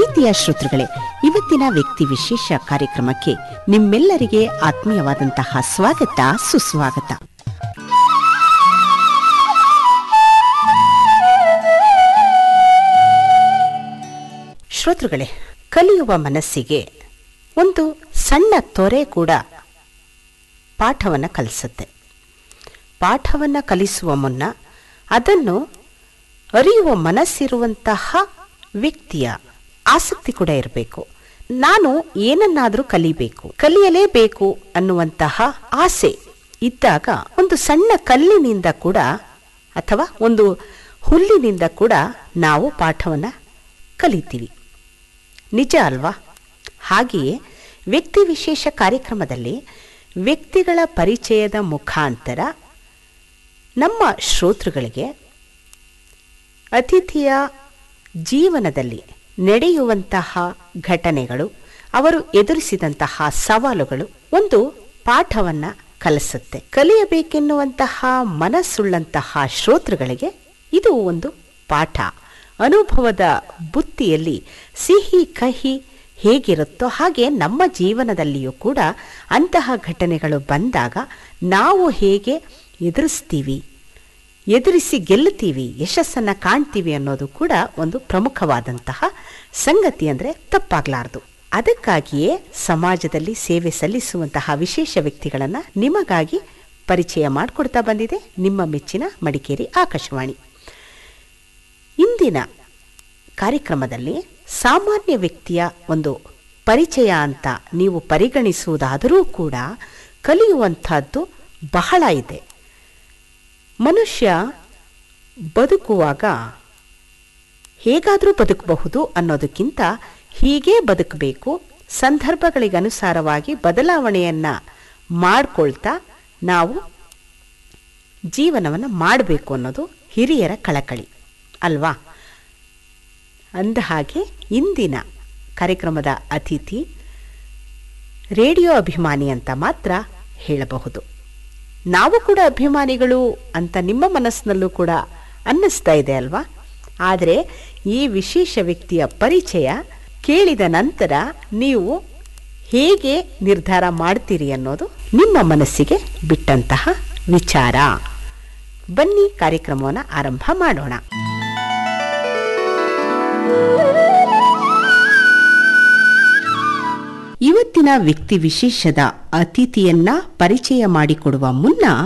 ಪ್ರೀತಿಯ ಶ್ರೋತೃಗಳೇ ಇವತ್ತಿನ ವ್ಯಕ್ತಿ ವಿಶೇಷ ಕಾರ್ಯಕ್ರಮಕ್ಕೆ ನಿಮ್ಮೆಲ್ಲರಿಗೆ ಆತ್ಮೀಯವಾದಂತಹ ಸ್ವಾಗತ ಸುಸ್ವಾಗತ ಶ್ರೋತೃಗಳೇ ಕಲಿಯುವ ಮನಸ್ಸಿಗೆ ಒಂದು ಸಣ್ಣ ತೊರೆ ಕೂಡ ಪಾಠವನ್ನು ಕಲಿಸುತ್ತೆ ಪಾಠವನ್ನು ಕಲಿಸುವ ಮುನ್ನ ಅದನ್ನು ಅರಿಯುವ ಮನಸ್ಸಿರುವಂತಹ ವ್ಯಕ್ತಿಯ ಆಸಕ್ತಿ ಕೂಡ ಇರಬೇಕು ನಾನು ಏನನ್ನಾದರೂ ಕಲಿಬೇಕು ಕಲಿಯಲೇಬೇಕು ಅನ್ನುವಂತಹ ಆಸೆ ಇದ್ದಾಗ ಒಂದು ಸಣ್ಣ ಕಲ್ಲಿನಿಂದ ಕೂಡ ಅಥವಾ ಒಂದು ಹುಲ್ಲಿನಿಂದ ಕೂಡ ನಾವು ಪಾಠವನ್ನು ಕಲಿತೀವಿ ನಿಜ ಅಲ್ವಾ ಹಾಗೆಯೇ ವ್ಯಕ್ತಿ ವಿಶೇಷ ಕಾರ್ಯಕ್ರಮದಲ್ಲಿ ವ್ಯಕ್ತಿಗಳ ಪರಿಚಯದ ಮುಖಾಂತರ ನಮ್ಮ ಶ್ರೋತೃಗಳಿಗೆ ಅತಿಥಿಯ ಜೀವನದಲ್ಲಿ ನಡೆಯುವಂತಹ ಘಟನೆಗಳು ಅವರು ಎದುರಿಸಿದಂತಹ ಸವಾಲುಗಳು ಒಂದು ಪಾಠವನ್ನ ಕಲಿಸುತ್ತೆ ಕಲಿಯಬೇಕೆನ್ನುವಂತಹ ಮನಸ್ಸುಳ್ಳಂತಹ ಶ್ರೋತೃಗಳಿಗೆ ಇದು ಒಂದು ಪಾಠ ಅನುಭವದ ಬುತ್ತಿಯಲ್ಲಿ ಸಿಹಿ ಕಹಿ ಹೇಗಿರುತ್ತೋ ಹಾಗೆ ನಮ್ಮ ಜೀವನದಲ್ಲಿಯೂ ಕೂಡ ಅಂತಹ ಘಟನೆಗಳು ಬಂದಾಗ ನಾವು ಹೇಗೆ ಎದುರಿಸ್ತೀವಿ ಎದುರಿಸಿ ಗೆಲ್ಲುತ್ತೀವಿ ಯಶಸ್ಸನ್ನು ಕಾಣ್ತೀವಿ ಅನ್ನೋದು ಕೂಡ ಒಂದು ಪ್ರಮುಖವಾದಂತಹ ಸಂಗತಿ ಅಂದರೆ ತಪ್ಪಾಗಲಾರದು ಅದಕ್ಕಾಗಿಯೇ ಸಮಾಜದಲ್ಲಿ ಸೇವೆ ಸಲ್ಲಿಸುವಂತಹ ವಿಶೇಷ ವ್ಯಕ್ತಿಗಳನ್ನು ನಿಮಗಾಗಿ ಪರಿಚಯ ಮಾಡಿಕೊಡ್ತಾ ಬಂದಿದೆ ನಿಮ್ಮ ಮೆಚ್ಚಿನ ಮಡಿಕೇರಿ ಆಕಾಶವಾಣಿ ಇಂದಿನ ಕಾರ್ಯಕ್ರಮದಲ್ಲಿ ಸಾಮಾನ್ಯ ವ್ಯಕ್ತಿಯ ಒಂದು ಪರಿಚಯ ಅಂತ ನೀವು ಪರಿಗಣಿಸುವುದಾದರೂ ಕೂಡ ಕಲಿಯುವಂಥದ್ದು ಬಹಳ ಇದೆ ಮನುಷ್ಯ ಬದುಕುವಾಗ ಹೇಗಾದರೂ ಬದುಕಬಹುದು ಅನ್ನೋದಕ್ಕಿಂತ ಹೀಗೇ ಬದುಕಬೇಕು ಸಂದರ್ಭಗಳಿಗನುಸಾರವಾಗಿ ಬದಲಾವಣೆಯನ್ನು ಮಾಡಿಕೊಳ್ತಾ ನಾವು ಜೀವನವನ್ನು ಮಾಡಬೇಕು ಅನ್ನೋದು ಹಿರಿಯರ ಕಳಕಳಿ ಅಲ್ವಾ ಅಂದ ಹಾಗೆ ಇಂದಿನ ಕಾರ್ಯಕ್ರಮದ ಅತಿಥಿ ರೇಡಿಯೋ ಅಭಿಮಾನಿ ಅಂತ ಮಾತ್ರ ಹೇಳಬಹುದು ನಾವು ಕೂಡ ಅಭಿಮಾನಿಗಳು ಅಂತ ನಿಮ್ಮ ಮನಸ್ಸಿನಲ್ಲೂ ಕೂಡ ಅನ್ನಿಸ್ತಾ ಇದೆ ಅಲ್ವಾ ಆದರೆ ಈ ವಿಶೇಷ ವ್ಯಕ್ತಿಯ ಪರಿಚಯ ಕೇಳಿದ ನಂತರ ನೀವು ಹೇಗೆ ನಿರ್ಧಾರ ಮಾಡ್ತೀರಿ ಅನ್ನೋದು ನಿಮ್ಮ ಮನಸ್ಸಿಗೆ ಬಿಟ್ಟಂತಹ ವಿಚಾರ ಬನ್ನಿ ಕಾರ್ಯಕ್ರಮವನ್ನು ಆರಂಭ ಮಾಡೋಣ ಇವತ್ತಿನ ವ್ಯಕ್ತಿ ವಿಶೇಷದ ಅತಿಥಿಯನ್ನ ಪರಿಚಯ ಮಾಡಿಕೊಡುವ ಮುನ್ನ